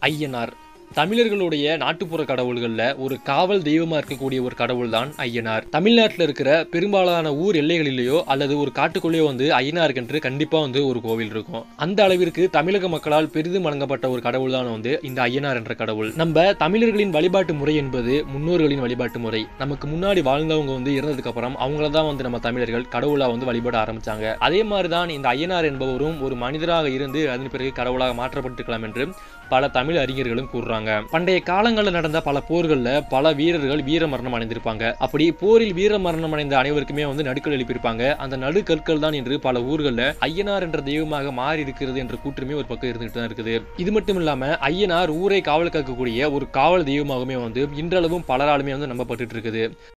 ஐயனார் தமிழர்களுடைய நாட்டுப்புற கடவுள்கள்ல ஒரு காவல் தெய்வமா இருக்கக்கூடிய ஒரு கடவுள் தான் ஐயனார் தமிழ்நாட்டில் இருக்கிற பெரும்பாலான ஊர் எல்லைகளிலேயோ அல்லது ஒரு காட்டுக்குள்ளேயோ வந்து ஐயனாருக்கென்று கண்டிப்பா வந்து ஒரு கோவில் இருக்கும் அந்த அளவிற்கு தமிழக மக்களால் பெரிதும் வழங்கப்பட்ட ஒரு கடவுள் தான் வந்து இந்த ஐயனார் என்ற கடவுள் நம்ம தமிழர்களின் வழிபாட்டு முறை என்பது முன்னோர்களின் வழிபாட்டு முறை நமக்கு முன்னாடி வாழ்ந்தவங்க வந்து இறந்ததுக்கு அப்புறம் அவங்கள தான் வந்து நம்ம தமிழர்கள் கடவுளா வந்து வழிபட ஆரம்பிச்சாங்க அதே மாதிரி தான் இந்த ஐயனார் என்பவரும் ஒரு மனிதராக இருந்து அதன் பிறகு கடவுளாக மாற்றப்பட்டிருக்கலாம் என்று பல தமிழ் அறிஞர்களும் கூறுறாங்க பண்டைய காலங்களில் நடந்த பல போர்கள்ல பல வீரர்கள் வீர மரணம் அடைந்திருப்பாங்க அப்படி போரில் வீர மரணம் அடைந்த அனைவருக்குமே வந்து நடுக்கல் எழுப்பியிருப்பாங்க அந்த நடுக்கற்கள் தான் என்று பல ஊர்களில் ஐயனார் என்ற தெய்வமாக மாறி இருக்கிறது என்ற கூற்றுமே ஒரு பக்கம் இருந்துகிட்டு தான் இருக்குது இது மட்டும் இல்லாம ஐயனார் ஊரை காவல் காக்கக்கூடிய ஒரு காவல் தெய்வமாகவுமே வந்து இன்றளவும் பலராலுமே வந்து நம்பப்பட்டு இருக்குது